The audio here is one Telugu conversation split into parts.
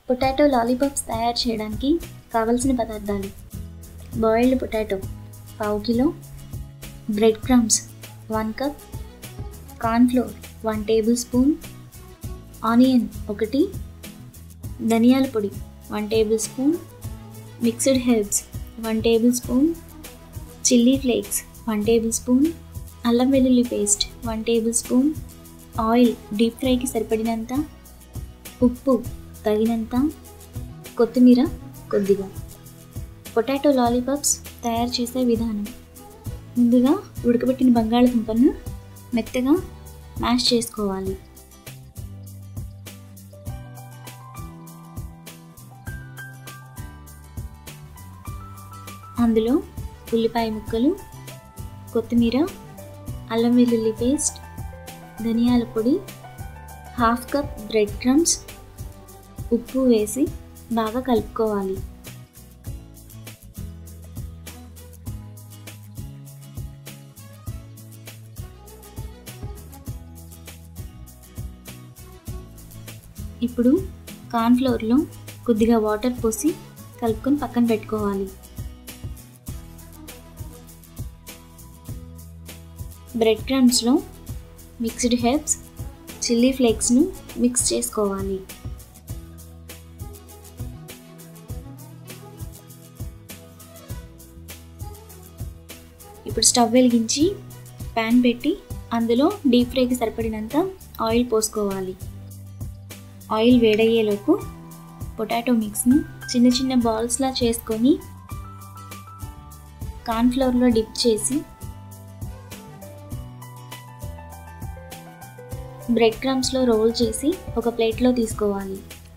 పొటాటో లాలీపాప్స్ తయారు చేయడానికి కావలసిన పదార్థాలు బాయిల్డ్ పొటాటో పావు kilo bread crumbs one cup cornflour one tablespoon onion ఒకటి ధనియాల పొడి one tablespoon mixed herbs one tablespoon chilli flakes one tablespoon అల్లం వెల్లుల్లి paste one tablespoon oil deep ఫ్రైకి సరిపడినంత ఉప్పు తగినంత కొత్తిమీర కొద్దిగా పొటాటో లాలీపాప్స్ తయారు చేసే విధానం ముందుగా ఉడకబెట్టిన బంగాళదుంపను మెత్తగా మ్యాష్ చేసుకోవాలి అందులో ఉల్లిపాయ ముక్కలు కొత్తిమీర అల్లం వెల్లుల్లి పేస్ట్ ధనియాల పొడి హాఫ్ కప్ బ్రెడ్ క్రమ్స్ ఉప్పు వేసి బాగా కలుపుకోవాలి ఇప్పుడు కార్న్ఫ్లోర్లో కొద్దిగా వాటర్ పోసి కలుపుకొని పక్కన పెట్టుకోవాలి బ్రెడ్ క్రమ్స్లో మిక్స్డ్ హెర్బ్స్ చిల్లీ ఫ్లేక్స్ను మిక్స్ చేసుకోవాలి ఇప్పుడు స్టవ్ వెలిగించి ప్యాన్ పెట్టి అందులో డీప్ ఫ్రైకి సరిపడినంత ఆయిల్ పోసుకోవాలి ఆయిల్ వేడయ్యేలోపు పొటాటో మిక్స్ని చిన్న చిన్న బాల్స్లా చేసుకొని కార్న్ఫ్లవర్లో డిప్ చేసి బ్రెడ్ క్రమ్స్లో రోల్ చేసి ఒక ప్లేట్లో తీసుకోవాలి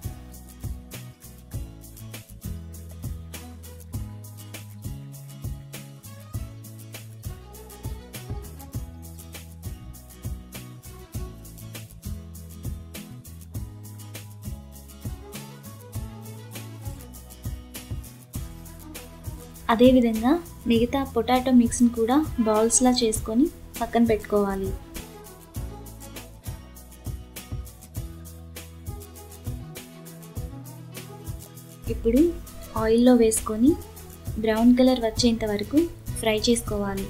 అదేవిధంగా మిగతా పొటాటో మిక్స్ని కూడా బాల్స్లా చేసుకొని పక్కన పెట్టుకోవాలి ఇప్పుడు ఆయిల్లో వేసుకొని బ్రౌన్ కలర్ వచ్చేంత వరకు ఫ్రై చేసుకోవాలి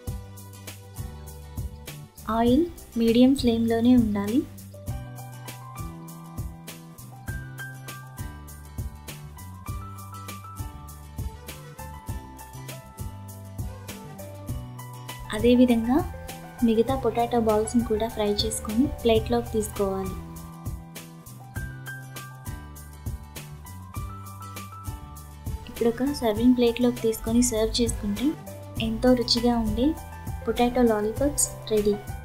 ఆయిల్ మీడియం ఫ్లేమ్లోనే ఉండాలి అదేవిధంగా మిగతా పొటాటో బాల్స్ని కూడా ఫ్రై చేసుకొని ప్లేట్లోకి తీసుకోవాలి ఇప్పుడు ఒక సర్వింగ్ ప్లేట్లోకి తీసుకొని సర్వ్ చేసుకుంటే ఎంతో రుచిగా ఉండే పొటాటో లాలీపాప్స్ రెడీ